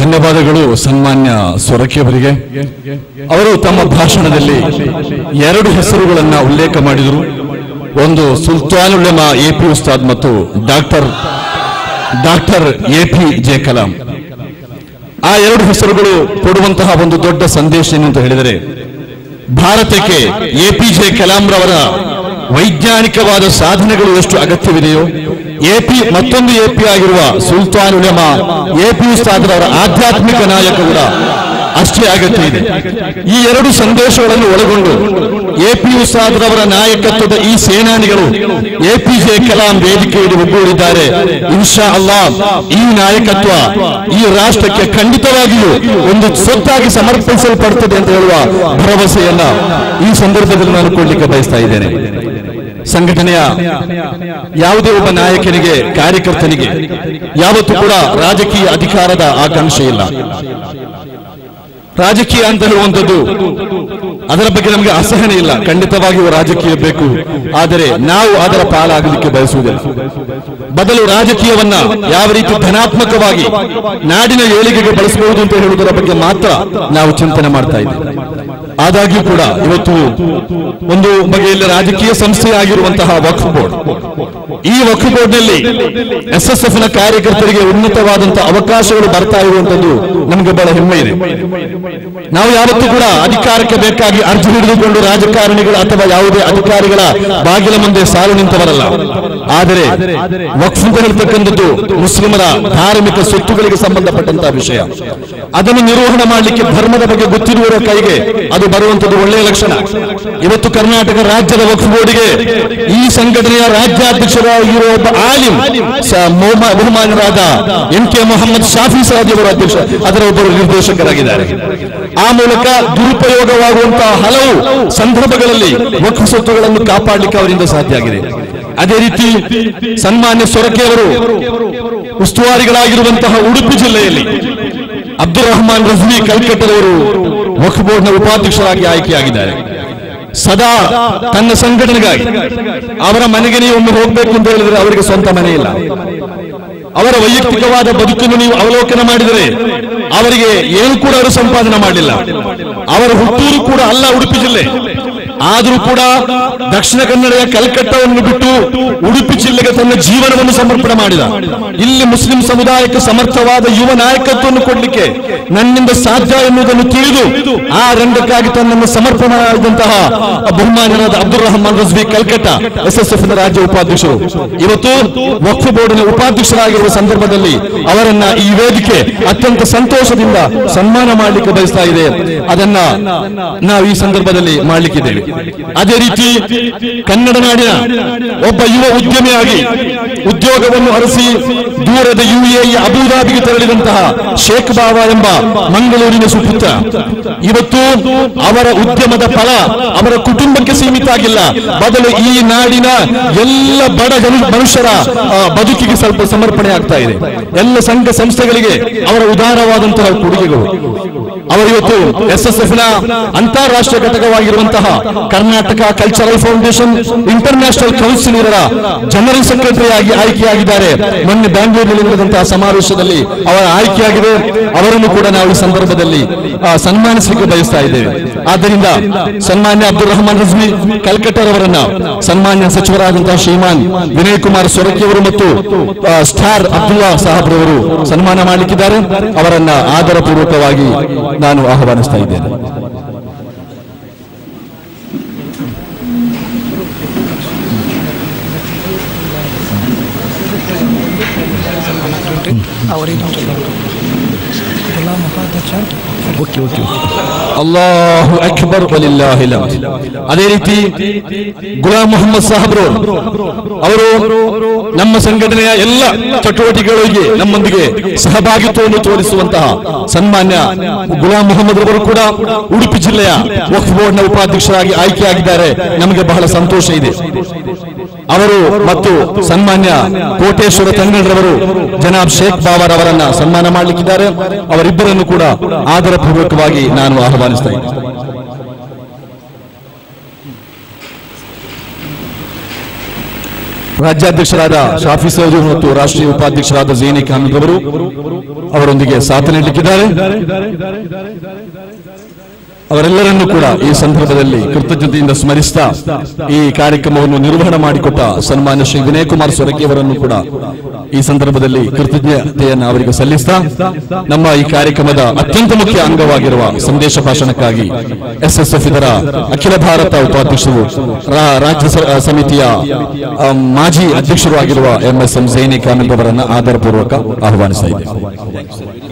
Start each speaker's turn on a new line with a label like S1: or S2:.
S1: ಧನ್ಯವಾದಗಳು ಸನ್ಮಾನ್ಯ ಸೊರಕೆಯವರಿಗೆ ಅವರು ತಮ್ಮ ಭಾಷಣದಲ್ಲಿ ಎರಡು ಹೆಸರುಗಳನ್ನ ಉಲ್ಲೇಖ ಮಾಡಿದರು ಒಂದು ಸುಲ್ತಾನ್ ಉಲೆಮಾ ಎ ಪಿ ಉಸ್ತಾದ್ ಮತ್ತು doctor doctor A P J Kalam ಆ ಎರಡು ಹೆಸರುಗಳು ಕೊಡುವಂತಹ ಒಂದು ದೊಡ್ಡ ಸಂದೇಶ ಏನು ಅಂತ ಹೇಳಿದರೆ ಭಾರತಕ್ಕೆ ಎ ಪಿ ಜೆ ಕಲಾಂರವರ ವೈಜ್ಞಾನಿಕವಾದ ಸಾಧನೆಗಳು ಎಷ್ಟು ಅಗತ್ಯವಿದೆಯೋ ಎಪಿ ಮತ್ತೊಂದು ಎಪಿ ಆಗಿರುವ ಸುಲ್ತಾನ್ ಉಲೆಮಾ ಎಪಿ ಉಸ್ತಾದ್ರವರ ಆಧ್ಯಾತ್ಮಿಕ ನಾಯಕ ಕೂಡ ಅಷ್ಟೇ ಅಗತ್ಯ ಇದೆ ಈ ಎರಡು ಸಂದೇಶಗಳನ್ನು ಒಳಗೊಂಡು ಎಪಿ ಉಸ್ತಾದ್ರವರ ನಾಯಕತ್ವದ ಈ ಸೇನಾನಿಗಳು ಎಪಿಜೆ ಕಲಾಂ ವೇದಿಕೆಯಲ್ಲಿ ಒಗ್ಗೂಡಿದ್ದಾರೆ ಇನ್ಶಾ ಅಲ್ಲಾ ಈ ನಾಯಕತ್ವ ಈ ರಾಷ್ಟ್ರಕ್ಕೆ ಖಂಡಿತವಾಗಿಯೂ ಒಂದು ಸೊತ್ತಾಗಿ ಸಮರ್ಪಿಸಲ್ಪಡುತ್ತದೆ ಅಂತ ಹೇಳುವ ಭರವಸೆಯನ್ನ ಈ ಸಂದರ್ಭದಲ್ಲಿ ನಾನು ಕೊಡ್ಲಿಕ್ಕೆ ಬಯಸ್ತಾ ಇದ್ದೇನೆ ಸಂಘಟನೆಯ ಯಾವುದೇ ಒಬ್ಬ ನಾಯಕನಿಗೆ ಕಾರ್ಯಕರ್ತನಿಗೆ ಯಾವತ್ತೂ ಕೂಡ ರಾಜಕೀಯ ಅಧಿಕಾರದ ಆಕಾಂಕ್ಷೆ ಇಲ್ಲ ರಾಜಕೀಯ ಅಂತ ಹೇಳುವಂಥದ್ದು ಅದರ ಬಗ್ಗೆ ನಮಗೆ ಅಸಹನೆ ಇಲ್ಲ ಖಂಡಿತವಾಗಿಯೂ ರಾಜಕೀಯ ಬೇಕು ಆದರೆ ನಾವು ಅದರ ಪಾಲಾಗಲಿಕ್ಕೆ ಬಯಸುವುದಿಲ್ಲ ಬದಲು ರಾಜಕೀಯವನ್ನ ಯಾವ ರೀತಿ ಧನಾತ್ಮಕವಾಗಿ ನಾಡಿನ ಏಳಿಗೆಗೆ ಬಳಸಬಹುದು ಅಂತ ಹೇಳುವುದರ ಬಗ್ಗೆ ಮಾತ್ರ ನಾವು ಚಿಂತನೆ ಮಾಡ್ತಾ ಇದ್ದೇವೆ ಆದಾಗ್ಯೂ ಕೂಡ ಇವತ್ತು ಒಂದು ಬಗೆಯಲ್ಲಿ ರಾಜಕೀಯ ಸಂಸ್ಥೆ ಆಗಿರುವಂತಹ ವಕ್ಫ್ ಬೋರ್ಡ್ ಈ ವಕ್ಫ್ ಬೋರ್ಡ್ನಲ್ಲಿ ಎಸ್ ಎಸ್ ಎಫ್ ನ ಕಾರ್ಯಕರ್ತರಿಗೆ ಉನ್ನತವಾದಂತಹ ಅವಕಾಶಗಳು ಬರ್ತಾ ಇರುವಂತದ್ದು ನಮಗೆ ಬಹಳ ಹೆಮ್ಮೆ ಇದೆ ನಾವು ಯಾವತ್ತೂ ಕೂಡ ಅಧಿಕಾರಕ್ಕೆ ಬೇಕಾಗಿ ಅರ್ಜಿ ಹಿಡಿದುಕೊಂಡು ರಾಜಕಾರಣಿಗಳು ಅಥವಾ ಯಾವುದೇ ಅಧಿಕಾರಿಗಳ ಬಾಗಿಲ ಮುಂದೆ ಸಾಲು ನಿಂತವರಲ್ಲ ಆದರೆ ವಕ್ಫ್ ಅಂತ ಹೇಳ್ತಕ್ಕಂಥದ್ದು ಮುಸ್ಲಿಮರ ಧಾರ್ಮಿಕ ಸ್ವತ್ತುಗಳಿಗೆ ಸಂಬಂಧಪಟ್ಟಂತಹ ವಿಷಯ ಅದನ್ನು ನಿರ್ವಹಣೆ ಮಾಡಲಿಕ್ಕೆ ಧರ್ಮದ ಬಗ್ಗೆ ಗೊತ್ತಿರುವವರ ಕೈಗೆ ಅದು ಬರುವಂತದ್ದು ಒಳ್ಳೆಯ ಲಕ್ಷಣ ಇವತ್ತು ಕರ್ನಾಟಕ ರಾಜ್ಯದ ವಕ್ಫ್ ಬೋರ್ಡಿಗೆ ಈ ಸಂಘಟನೆಯ ರಾಜ್ಯಾಧ್ಯಕ್ಷರಾಗಿರುವ ಒಬ್ಬ ಆಲಿಂ ಸ- ಮೊಹಮ್ಮ- ಬಹುಮಾನರಾದ ಎಂ ಕೆ ಮೊಹಮ್ಮದ್ ಶಾಫಿ ಸಾದಿ ಅವರು ಅಧ್ಯಕ್ಷ ಅದರ ಒಬ್ಬರು ನಿರ್ದೇಶಕರಾಗಿದ್ದಾರೆ ಆ ಮೂಲಕ ದುರುಪಯೋಗವಾಗುವಂತಹ ಹಲವು ಸಂದರ್ಭಗಳಲ್ಲಿ ವಕ್ಫ್ ಸ್ವತ್ತುಗಳನ್ನು ಕಾಪಾಡಲಿಕ್ಕೆ ಅವರಿಂದ ಸಾಧ್ಯ ಆಗಿದೆ ಅದೇ ರೀತಿ ಸನ್ಮಾನ್ಯ ಸೊರಕೆಯವರು ಉಸ್ತುವಾರಿಗಳಾಗಿರುವಂತಹ ಉಡುಪಿ ಜಿಲ್ಲೆಯಲ್ಲಿ ಅಬ್ದುಲ್ ರಹಮಾನ್ ರಜ್ವಿ ಕಲ್ಕಟ್ಟದವರು ವಕ್ಫ್ ಬೋರ್ಡ್ನ ಉಪಾಧ್ಯಕ್ಷರಾಗಿ ಆಯ್ಕೆಯಾಗಿದ್ದಾರೆ ಸದಾ ತನ್ನ ಸಂಘಟನೆಗಾಗಿ ಅವರ ಮನೆಗೆ ನೀವು ಒಮ್ಮೆ ಹೋಗ್ಬೇಕು ಅಂತ ಹೇಳಿದ್ರೆ ಅವರಿಗೆ ಸ್ವಂತ ಮನೆ ಇಲ್ಲ ಅವರ ವೈಯಕ್ತಿಕವಾದ ಬದುಕನ್ನು ನೀವು ಅವಲೋಕನ ಮಾಡಿದರೆ ಅವರಿಗೆ ಏನು ಕೂಡ ಅವರು ಸಂಪಾದನೆ ಮಾಡಲಿಲ್ಲ ಅವರ ಹುಟ್ಟೂರು ಕೂಡ ಅಲ್ಲ ಉಡುಪಿ ಜಿಲ್ಲೆ ಆದರೂ ಕೂಡ ದಕ್ಷಿಣ ಕನ್ನಡದ ಕಲ್ಕಟ್ಟವನ್ನು ಬಿಟ್ಟು ಉಡುಪಿ ಜಿಲ್ಲೆಗೆ ತನ್ನ ಜೀವನವನ್ನು ಸಮರ್ಪಣೆ ಮಾಡಿದ ಇಲ್ಲಿ ಮುಸ್ಲಿಂ ಸಮುದಾಯಕ್ಕೆ ಸಮರ್ಥವಾದ ಯುವ ನಾಯಕತ್ವವನ್ನು ಕೊಡಲಿಕ್ಕೆ ನನ್ನಿಂದ ಸಾಧ್ಯ ಎನ್ನುವುದನ್ನು ತಿಳಿದು ಆ ರಂಗಕ್ಕಾಗಿ ತನ್ನನ್ನು ಸಮರ್ಪಣೆ ಮಾಡಿದಂತಹ ಬಹುಮಾನ್ಯರಾದ Abdul Rahman Razvi Kalkatta S S F ನ ರಾಜ್ಯ ಉಪಾಧ್ಯಕ್ಷರು ಇವತ್ತು ವಕ್ಫ್ ಬೋರ್ಡಿನ ಉಪಾಧ್ಯಕ್ಷರಾಗಿರುವ ಸಂದರ್ಭದಲ್ಲಿ ಅವರನ್ನ ಈ ವೇದಿಕೆ ಅತ್ಯಂತ ಸಂತೋಷದಿಂದ ಸನ್ಮಾನ ಮಾಡಲಿಕ್ಕೆ ಬಯಸ್ತಾ ಇದೆ ಅದನ್ನ ನಾವು ಈ ಸಂದರ್ಭದಲ್ಲಿ ಮಾಡಲಿಕ್ಕಿದ್ದೇವೆ ಅದೇ ರೀತಿ ಕನ್ನಡ ನಾಡಿನ ಒಬ್ಬ ಯುವ ಉದ್ಯಮಿಯಾಗಿ ಉದ್ಯೋಗವನ್ನು ಅರಸಿ ದೂರದ ಯುಎಇ ಅಬುದಾಬಿಗೆ ತೆರಳಿದಂತಹ ಶೇಖ್ ಬಾಬಾ ಎಂಬ ಮಂಗಳೂರಿನ ಸುಪುತ್ರ ಇವತ್ತು ಅವರ ಉದ್ಯಮದ ಫಲ ಅವರ ಕುಟುಂಬಕ್ಕೆ ಸೀಮಿತ ಆಗಿಲ್ಲ ಬದಲು ಈ ನಾಡಿನ ಎಲ್ಲ ಬಡ ಜನ- ಮನುಷ್ಯರ ಆ, ಬದುಕಿಗೆ ಸ್ವಲ್ಪ ಸಮರ್ಪಣೆ ಆಗ್ತಾ ಇದೆ ಎಲ್ಲ ಸಂಘ ಸಂಸ್ಥೆಗಳಿಗೆ ಅವರ ಉದಾರವಾದಂತಹ ಕೊಡುಗೆಗಳು ಅವರು ಇವತ್ತು ಎಸ್ ಎಸ್ ಎಫ್ ನ ಅಂತಾರಾಷ್ಟ್ರೀಯ ಘಟಕವಾಗಿರುವಂತಹ Karnataka cultural foundation international council ಇವರ ಜನರಲ್ ಸೆಕ್ರೆಟರಿ ಆಗಿ ಆಯ್ಕೆಯಾಗಿದ್ದಾರೆ ಮೊನ್ನೆ ಬ್ಯಾಂಗ್ಳೂರಿನಲ್ಲಿ ನಡೆದಂತಹ ಸಮಾವೇಶದಲ್ಲಿ ಅವರ ಆಯ್ಕೆಯಾಗಿದೆ ಅವರನ್ನು ಕೂಡ ನಾವು ಈ ಸಂದರ್ಭದಲ್ಲಿ ಆ, ಸನ್ಮಾನಿಸಲಿಕ್ಕೆ ಬಯಸ್ತಾ ಇದ್ದೇವೆ ಆದ್ದರಿಂದ ಸನ್ಮಾನ್ಯ ಅಬ್ದುಲ್ ರಹಮಾನ್ ರಜ್ವಿ ಕಲ್ಕಟ್ಟರವರನ್ನ ಸನ್ಮಾನ್ಯ ಸಚಿವರಾದಂತಹ ಶ್ರೀಮಾನ್ ವಿನಯ್ ಕುಮಾರ್ ಸೊರಕಿ ಅವರು ಮತ್ತು ಆ, ಸ್ಟಾರ್ ಅಬ್ದುಲ್ಲಾ ಸಾಹಬ್ರವರು ಸನ್ಮಾನ ಮಾಡಲಿಕ್ಕಿದ್ದಾರೆ ಅವರನ್ನ ಆದರಪೂರ್ವಕವಾಗಿ ನಾನು ಆಹ್ವಾನಿಸ್ತಾ ಇದ್ದೇನೆ
S2: ಅವರಿಗೆ ಗುಲಾಂ ಉಪಾಧ್ಯಕ್ಷ
S1: ಓಕೆ ಓಕೆ ಅಲ್ಲಾಹು ಅಕ್ಬರ್ ವಲಿಲ್ಲಾಹಿಲ್ ಹಮ್ದ್. ಅದೇ ರೀತಿ ಗುಲಾಂ ಮೊಹಮ್ಮದ್ ಸಾಹಬ್ರು ಅವರು ನಮ್ಮ ಸಂಘಟನೆಯ ಎಲ್ಲ ಚಟುವಟಿಕೆಗಳಿಗೆ ನಮ್ಮೊಂದಿಗೆ ಸಹಭಾಗಿತ್ವವನ್ನು ತೋರಿಸುವಂತಹ ಸನ್ಮಾನ್ಯ ಗುಲಾಂ ಮೊಹಮ್ಮದ್ ರವರು ಕೂಡ ಉಡುಪಿ ಜಿಲ್ಲೆಯ ವಕ್ಫ್ ಬೋರ್ಡ್ನ ಉಪಾಧ್ಯಕ್ಷರಾಗಿ ಆಯ್ಕೆಯಾಗಿದ್ದಾರೆ ನಮಗೆ ಬಹಳ ಸಂತೋಷ ಇದೆ ಅವರು ಮತ್ತು ಸನ್ಮಾನ್ಯ ಕೋಟೇಶ್ವರ ತಂಗಡ್ರವರು ಜನಾಬ್ ಶೇಖ್ ಬಾವರ್ ಅವರನ್ನ ಸನ್ಮಾನ ಮಾಡಲಿಕ್ಕಿದ್ದಾರೆ ಅವರಿಬ್ಬರನ್ನು ಕೂಡ ಆದರಪೂರ್ವಕವಾಗಿ ನಾನು ಆಹ್ವಾನಿಸ್ತಾ ಇದ್ದೇನೆ ರಾಜ್ಯಾಧ್ಯಕ್ಷರಾದ ಶಾಫಿ ಸೌದಿ ಮತ್ತು ರಾಷ್ಟ್ರೀಯ ಉಪಾಧ್ಯಕ್ಷರಾದ ಜೈನಿ ಖಾನ್ ಅವರು ಅವರೊಂದಿಗೆ ಸಾಥ್ ನೀಡಲಿಕ್ಕಿದ್ದಾರೆ ಅವರೆಲ್ಲರನ್ನೂ ಕೂಡ ಈ ಸಂದರ್ಭದಲ್ಲಿ ಕೃತಜ್ಞತೆಯಿಂದ ಸ್ಮರಿಸ್ತಾ ಈ ಕಾರ್ಯಕ್ರಮವನ್ನು ನಿರ್ವಹಣೆ ಮಾಡಿಕೊಟ್ಟ ಸನ್ಮಾನ್ಯ ಶ್ರೀ ವಿನಯ್ ಕುಮಾರ್ ಸೊರಕೆ ಅವರನ್ನು ಕೂಡ ಈ ಸಂದರ್ಭದಲ್ಲಿ ಕೃತಜ್ಞತೆಯನ್ನು ಅವರಿಗೆ ಸಲ್ಲಿಸ್ತಾ ನಮ್ಮ ಈ ಕಾರ್ಯಕ್ರಮದ ಅತ್ಯಂತ ಮುಖ್ಯ ಅಂಗವಾಗಿರುವ ಸಂದೇಶ ಭಾಷಣಕ್ಕಾಗಿ ಎಸ್ಎಸ್ಎಫ್ ಇದರ ಅಖಿಲ ಭಾರತ ಉಪಾಧ್ಯಕ್ಷರು ರಾ- ರಾಜ್ಯ ಸ- ಸಮಿತಿಯ ಆ, ಮಾಜಿ ಅಧ್ಯಕ್ಷರು ಆಗಿರುವ M S M Zaini Khan ಅವರನ್ನು ಆಧಾರಪೂರ್ವಕ ಆಹ್ವಾನಿಸ್ತಾ ಇದ್ದೇವೆ